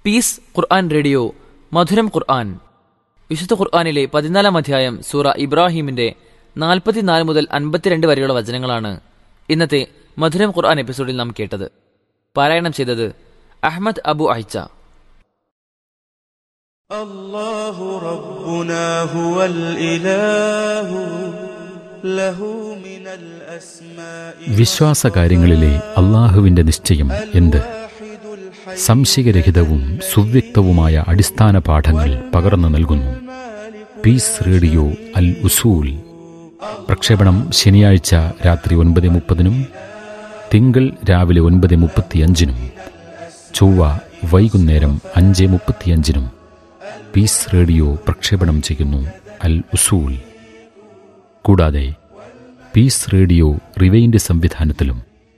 piece ഖുർആൻ radio മധുരം ഖുർആൻ വിശുദ്ധ ഖുർആനിലെ പതിനാലാം അധ്യായം സൂറ ഇബ്രാഹിമിന്റെ നാൽപ്പത്തിനാല് മുതൽ അൻപത്തിരണ്ട് വരെയുള്ള വചനങ്ങളാണ് ഇന്നത്തെ മധുരം ഖുർആൻ എപ്പിസോഡിൽ നാം കേട്ടത് പാരായണം ചെയ്തത് അഹമ്മദ് അബു അഹിച്ച الله ربنا هو الإله له من الأسماء വിശ്വാസകാര്യങ്ങളിലെ അള്ളാഹുവിന്റെ നിശ്ചയം എന്ത് واحد الحي സംശയരഹിതവും സുവ്യക്തവുമായ അടിസ്ഥാന പാഠങ്ങൾ പകർന്നു നൽകുന്നു പീസ് റേഡിയോ അൽ ഉസൂൽ പ്രക്ഷേപണം ശനിയാഴ്ച രാത്രി ഒൻപത് മുപ്പതിനും തിങ്കൾ രാവിലെ ഒൻപത് മുപ്പത്തിയഞ്ചിനും ചൊവ്വ വൈകുന്നേരം അഞ്ച് മുപ്പത്തിയഞ്ചിനും പീസ് റേഡിയോ പ്രക്ഷേപണം ചെയ്യുന്നു അൽ ഉസൂൽ കൂടാതെ പീസ് റേഡിയോ റിവൈൻഡ് സംവിധാനത്തിലും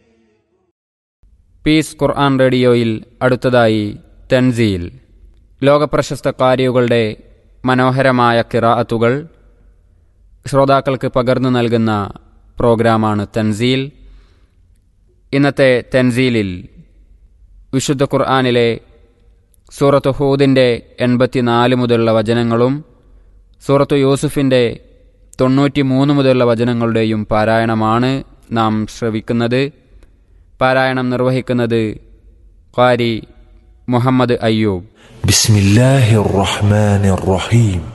പീസ് ഖുർആൻ റേഡിയോയിൽ അടുത്തതായി തൻസീൽ ലോകപ്രശസ്ത കാരികളുടെ മനോഹരമായ കിറാഅത്തുകൾ ശ്രോതാക്കൾക്ക് പകർന്നു നൽകുന്ന പ്രോഗ്രാമാണ് തൻസീൽ ഇന്നത്തെ തൻസീലിൽ വിശുദ്ധ ഖുർആനിലെ സൂറത്ത് ഹൂദിൻ്റെ എൺപത്തിനാല് മുതലുള്ള വചനങ്ങളും സൂറത്ത് യൂസുഫിൻ്റെ തൊണ്ണൂറ്റി മൂന്ന് മുതലുള്ള വചനങ്ങളുടെയും പാരായണമാണ് നാം ശ്രവിക്കുന്നത് പാരായണം നിർവഹിക്കുന്നത് ഖാരി മുഹമ്മദ് അയ്യൂബ് بسم الله الرحمن الرحيم